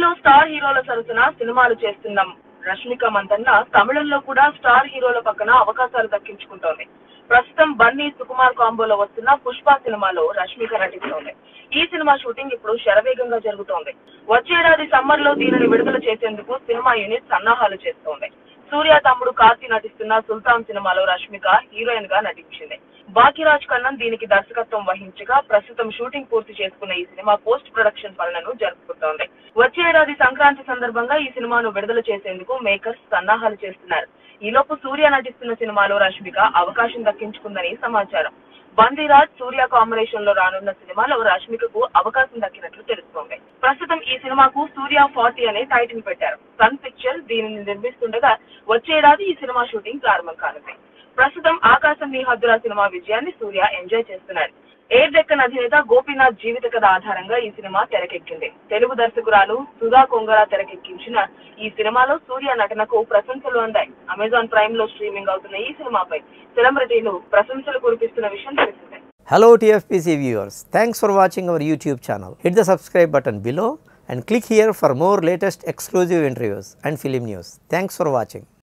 తెలుగులో స్టార్ హీరోల సరసన సినిమాలు చేస్తున్నాం రష్మిక మందన్న తమిళంలో కూడా స్టార్ హీరోల పక్కన అవకాశాలు దక్కించుకుంటోంది ప్రస్తుతం బన్నీ సుకుమార్ కాంబోలో వస్తున్న పుష్ప సినిమాలో రష్మిక నటిస్తోంది ఈ సినిమా షూటింగ్ ఇప్పుడు శరవేగంగా జరుగుతోంది వచ్చేడాది సమ్మర్ లో దీనిని విడుదల చేసేందుకు సినిమా యూనిట్ సన్నాహాలు చేస్తోంది సూర్య తమ్ముడు కార్తీ నటిస్తున్న సుల్తాన్ సినిమాలో రష్మిక హీరోయిన్ గా నటించింది బాకిరాజ్ కన్నన్ దీనికి దర్శకత్వం వహించగా ప్రస్తుతం షూటింగ్ పూర్తి చేసుకున్న ఈ సినిమా పోస్ట్ ప్రొడక్షన్ పనులను జరుపుకుంటోంది వచ్చే ఏడాది సంక్రాంతి సందర్భంగా ఈ సినిమాను విడుదల చేసేందుకు మేకర్స్ సన్నాహాలు చేస్తున్నారు ఈలోపు సూర్య నటిస్తున్న సినిమాలో రష్మిక అవకాశం దక్కించుకుందని సమాచారం బందీరాజ్ సూర్య కాంబినేషన్ లో రానున్న సినిమాలో రష్మికకు అవకాశం దక్కినట్లు తెలుస్తోంది ప్రస్తుతం ఈ సినిమాకు సూర్య ఫార్టీ అనే టైటిల్ పెట్టారు సన్ పిక్చర్ దీనిని నిర్మిస్తుండగా వచ్చేడాది ఈ సినిమా షూటింగ్ ప్రారంభం కానుంది ప్రస్తుతం ఆకాశం నీ హద్దుల సినిమా విజయాన్ని సూర్య ఎంజాయ్ చేస్తున్నాడు ఎయిర్ డెక్కన్ అధినేత గోపీనాథ్ జీవిత కథ ఆధారంగా ఈ సినిమా తెరకెక్కింది తెలుగు దర్శకురాలు సుధా కొంగర తెరకెక్కించిన ఈ సినిమాలో సూర్య నటనకు ప్రశంసలు అందాయి అమెజాన్ ప్రైమ్ లో స్ట్రీమింగ్ అవుతున్న ఈ సినిమాపై సెలబ్రిటీలు ప్రశంసలు కురిపిస్తున్న విషయం తెలిసిందే Hello TFPC viewers, thanks for watching our YouTube channel. Hit the subscribe button below and click here for more latest exclusive interviews and film news. Thanks for watching.